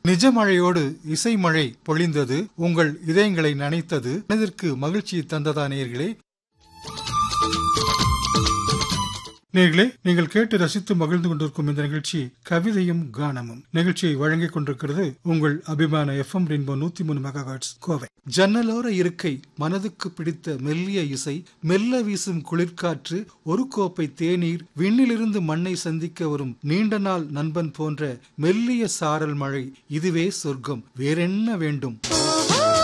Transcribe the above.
நிஜ மழையோடு இசை மழை பொழிந்தது உங்கள் இதயங்களை நனைத்தது மனதிற்கு மகிழ்ச்சி தந்ததா நேர்களே நேர்களே நீங்கள் கேட்டு ரசித்து மகிழ்ந்து கொண்டிருக்கும் இந்த நிகழ்ச்சி கவிதையும் கானமும் நிகழ்ச்சியை வழங்கிக் கொண்டிருக்கிறது உங்கள் அபிமான எஃப் எம் ரெயின்போ நூத்தி மூணு மெகாஹர்ட்ஸ் கோவை ஜன்னலோர இருக்கை மனதுக்கு பிடித்த மெல்லிய இசை மெல்ல வீசும் குளிர்காற்று ஒரு கோப்பை தேநீர் விண்ணிலிருந்து மண்ணை சந்திக்க வரும் நீண்ட நாள் நண்பன் போன்ற மெல்லிய சாரல் மழை இதுவே சொர்க்கம் வேறென்ன வேண்டும்